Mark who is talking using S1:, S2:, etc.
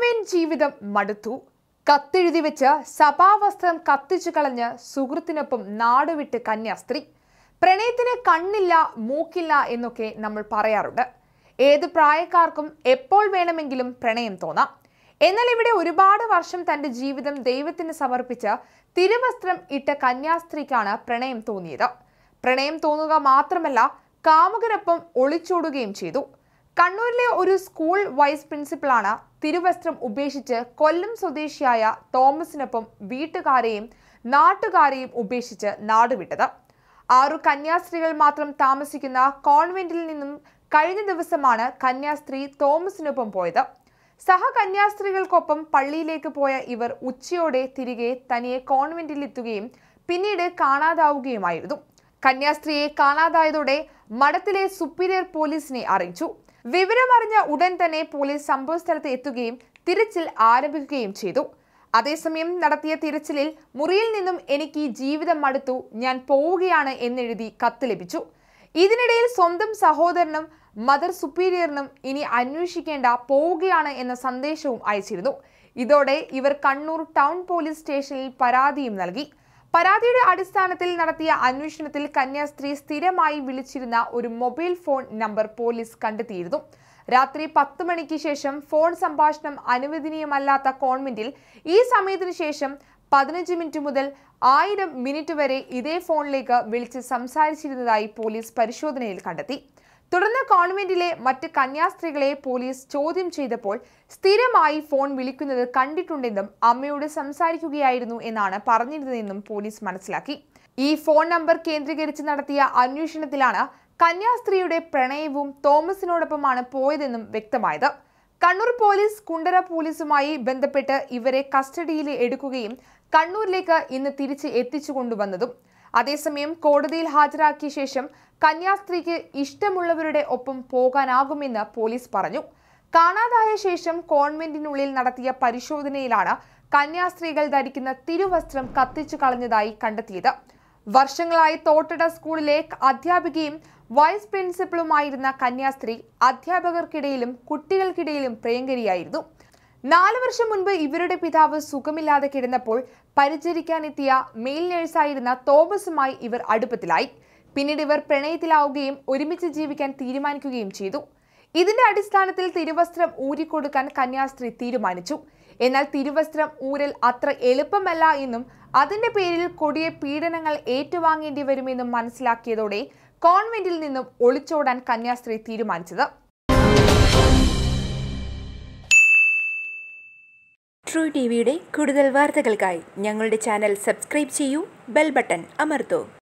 S1: convent ജീവിതം മടുത്തു കത്തെഴുതി വെച്ച് സഭാവസ്ത്രം കത്തിച്ചു കളഞ്ഞ് സുഹൃത്തിനൊപ്പം നാടുവിട്ട് കന്യാസ്ത്രീ പ്രണയത്തിന് കണ്ണില്ല മൂക്കില്ല എന്നൊക്കെ നമ്മൾ പറയാറുണ്ട് ഏത് പ്രായക്കാർക്കും എപ്പോൾ വേണമെങ്കിലും പ്രണയം തോന്നാം എന്നാൽ ഇവിടെ ഒരുപാട് വർഷം തന്റെ ജീവിതം ദൈവത്തിന് സമർപ്പിച്ച് തിരുവസ്ത്രം ഇട്ട കന്യാസ്ത്രീക്കാണ് പ്രണയം തോന്നിയത് പ്രണയം തോന്നുക മാത്രമല്ല കാമുകനൊപ്പം ഒളിച്ചോടുകയും ചെയ്തു കണ്ണൂരിലെ ഒരു സ്കൂൾ വൈസ് പ്രിൻസിപ്പളാണ് തിരുവസ്ത്രം ഉപേക്ഷിച്ച് കൊല്ലം സ്വദേശിയായ തോമസിനൊപ്പം വീട്ടുകാരെയും നാട്ടുകാരെയും ഉപേക്ഷിച്ച് നാടുവിട്ടത് ആറു കന്യാസ്ത്രീകൾ മാത്രം താമസിക്കുന്ന കോൺവെന്റിൽ നിന്നും കഴിഞ്ഞ ദിവസമാണ് കന്യാസ്ത്രീ തോമസിനൊപ്പം പോയത് സഹകന്യാസ്ത്രീകൾക്കൊപ്പം പള്ളിയിലേക്ക് പോയ ഇവർ ഉച്ചയോടെ തിരികെ തനിയെ കോൺവെന്റിലെത്തുകയും പിന്നീട് കാണാതാവുകയുമായിരുന്നു കന്യാസ്ത്രീയെ കാണാതായതോടെ മഠത്തിലെ സുപ്പീരിയർ പോലീസിനെ അറിയിച്ചു വിവരമറിഞ്ഞ ഉടൻ തന്നെ പോലീസ് സംഭവസ്ഥലത്ത് എത്തുകയും തിരച്ചിൽ ആരംഭിക്കുകയും ചെയ്തു അതേസമയം നടത്തിയ തിരച്ചിലിൽ മുറിയിൽ നിന്നും എനിക്ക് ഈ ജീവിതം മടുത്തു ഞാൻ പോവുകയാണ് എന്നെഴുതി കത്ത് ലഭിച്ചു ഇതിനിടയിൽ സ്വന്തം സഹോദരനും മദർ സുപ്പീരിയറിനും ഇനി അന്വേഷിക്കേണ്ട പോവുകയാണ് എന്ന സന്ദേശവും അയച്ചിരുന്നു ഇതോടെ ഇവർ കണ്ണൂർ ടൗൺ പോലീസ് സ്റ്റേഷനിൽ പരാതിയും നൽകി പരാതിയുടെ അടിസ്ഥാനത്തിൽ നടത്തിയ അന്വേഷണത്തിൽ കന്യാസ്ത്രീ സ്ഥിരമായി വിളിച്ചിരുന്ന ഒരു മൊബൈൽ ഫോൺ നമ്പർ പോലീസ് കണ്ടെത്തിയിരുന്നു രാത്രി പത്ത് മണിക്ക് ശേഷം ഫോൺ സംഭാഷണം അനുവദനീയമല്ലാത്ത കോൺവെന്റിൽ ഈ സമയത്തിനു ശേഷം പതിനഞ്ച് മിനിറ്റ് മുതൽ ആയിരം മിനിറ്റ് വരെ ഇതേ ഫോണിലേക്ക് വിളിച്ച് സംസാരിച്ചിരുന്നതായി പോലീസ് പരിശോധനയിൽ കണ്ടെത്തി തുടർന്ന് കോൺവെന്റിലെ മറ്റ് കന്യാസ്ത്രീകളെ പോലീസ് ചോദ്യം ചെയ്തപ്പോൾ സ്ഥിരമായി ഫോൺ വിളിക്കുന്നത് കണ്ടിട്ടുണ്ടെന്നും അമ്മയോട് സംസാരിക്കുകയായിരുന്നു എന്നാണ് പറഞ്ഞിരുന്നതെന്നും പോലീസ് മനസ്സിലാക്കി ഈ ഫോൺ നമ്പർ കേന്ദ്രീകരിച്ച് നടത്തിയ അന്വേഷണത്തിലാണ് കന്യാസ്ത്രീയുടെ പ്രണയവും തോമസിനോടൊപ്പമാണ് പോയതെന്നും വ്യക്തമായത് കണ്ണൂർ പോലീസ് കുണ്ടറ പോലീസുമായി ബന്ധപ്പെട്ട് ഇവരെ കസ്റ്റഡിയിൽ എടുക്കുകയും കണ്ണൂരിലേക്ക് ഇന്ന് തിരിച്ച് എത്തിച്ചു കൊണ്ടുവന്നതും അതേസമയം കോടതിയിൽ ഹാജരാക്കിയ ശേഷം കന്യാസ്ത്രീക്ക് ഇഷ്ടമുള്ളവരുടെ ഒപ്പം പോകാനാകുമെന്ന് പോലീസ് പറഞ്ഞു കാണാതായ ശേഷം കോൺവെന്റിനുള്ളിൽ നടത്തിയ പരിശോധനയിലാണ് കന്യാസ്ത്രീകൾ ധരിക്കുന്ന തിരുവസ്ത്രം കത്തിച്ചു കളഞ്ഞതായി കണ്ടെത്തിയത് വർഷങ്ങളായി തോട്ടട സ്കൂളിലെ അധ്യാപികയും വൈസ് പ്രിൻസിപ്പളുമായിരുന്ന കന്യാസ്ത്രീ അധ്യാപകർക്കിടയിലും കുട്ടികൾക്കിടയിലും പ്രിയങ്കരിയായിരുന്നു നാല് വർഷം മുൻപ് ഇവരുടെ പിതാവ് സുഖമില്ലാതെ കിടന്നപ്പോൾ പരിചരിക്കാനെത്തിയ മെയിൽ നഴ്സായിരുന്ന തോമസുമായി ഇവർ അടുപ്പത്തിലായി പിന്നീട് ഇവർ പ്രണയത്തിലാവുകയും ഒരുമിച്ച് ജീവിക്കാൻ തീരുമാനിക്കുകയും ചെയ്തു ഇതിന്റെ അടിസ്ഥാനത്തിൽ തിരുവസ്ത്രം ഊരിക്കൊടുക്കാൻ കന്യാസ്ത്രീ തീരുമാനിച്ചു എന്നാൽ തിരുവസ്ത്രം ഊരൽ അത്ര എളുപ്പമല്ല എന്നും അതിന്റെ പേരിൽ കൊടിയ പീഡനങ്ങൾ ഏറ്റുവാങ്ങേണ്ടി വരുമെന്നും മനസ്സിലാക്കിയതോടെ കോൺവെന്റിൽ നിന്നും ഒളിച്ചോടാൻ കന്യാസ്ത്രീ തീരുമാനിച്ചത്
S2: ട്രൂ ടി വിയുടെ കൂടുതൽ വാർത്തകൾക്കായി ഞങ്ങളുടെ ചാനൽ സബ്സ്ക്രൈബ് ചെയ്യൂ ബെൽ ബട്ടൺ അമർത്തൂ